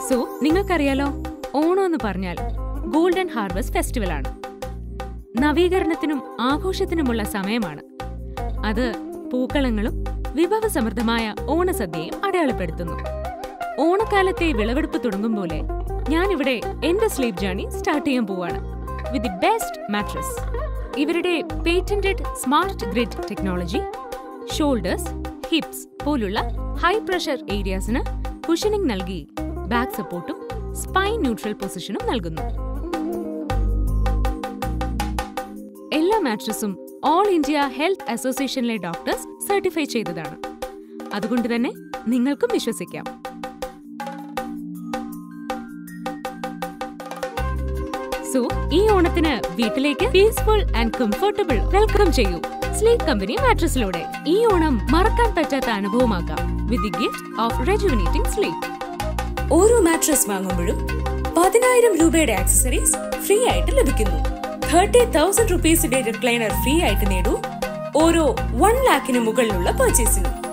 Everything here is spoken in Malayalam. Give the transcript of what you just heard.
സോ നിങ്ങൾക്കറിയാലോ ഓണം എന്ന് പറഞ്ഞാൽ ഗോൾഡൻ ഹാർവസ്റ്റ് ഫെസ്റ്റിവൽ ആണ് നവീകരണത്തിനും ആഘോഷത്തിനുമുള്ള സമയമാണ് അത് പൂക്കളങ്ങളും വിഭവസമൃദ്ധമായ ഓണസദ്യയും അടയാളപ്പെടുത്തുന്നു ഓണക്കാലത്തെ വിളവെടുപ്പ് തുടങ്ങും പോലെ ഞാനിവിടെ എന്റെ സ്ലീപ്പ് ജേർണി സ്റ്റാർട്ട് ചെയ്യാൻ പോവാണ് വിത്ത് ദി ബെസ്റ്റ് മാട്രസ് ഇവരുടെ patented smart grid technology shoulders hips പോലുള്ള ഹൈ പ്രഷർ ഏരിയാസിന് കുഷനിംഗ് നൽകി ബാക്ക് സപ്പോർട്ടും സ്പൈൻ ന്യൂട്രൽ പൊസിഷനും നൽകുന്നു എല്ലാ മാട്രസും ഓൾ ഇന്ത്യ ഹെൽത്ത് അസോസിയേഷനിലെ ഡോക്ടേഴ്സ് സർട്ടിഫൈ ചെയ്തതാണ് അതുകൊണ്ട് തന്നെ നിങ്ങൾക്കും വിശ്വസിക്കാം സോ ഈ ഓണത്തിന് വീട്ടിലേക്ക് പീസ്ഫുൾ ആൻഡ് കംഫർട്ടബിൾ വെൽക്കം ചെയ്യൂ സ്ലീപ് കമ്പനി മാട്രസിലൂടെ ഈ ഓണം മറക്കാൻ പറ്റാത്ത അനുഭവമാക്കാം with the gift of rejuvenating sleep ഓരോ മാട്രസ് വാങ്ങുമ്പോഴും പതിനായിരം രൂപയുടെ ആക്സസറീസ് ഫ്രീ ആയിട്ട് ലഭിക്കുന്നു തേർട്ടി തൗസൻഡ് റുപ്പീസിന്റെ റിക്ലൈനർ ഫ്രീ ആയിട്ട് നേടൂ ഓരോ വൺ ലാഖിന് മുകളിലുള്ള പർച്ചേസിനും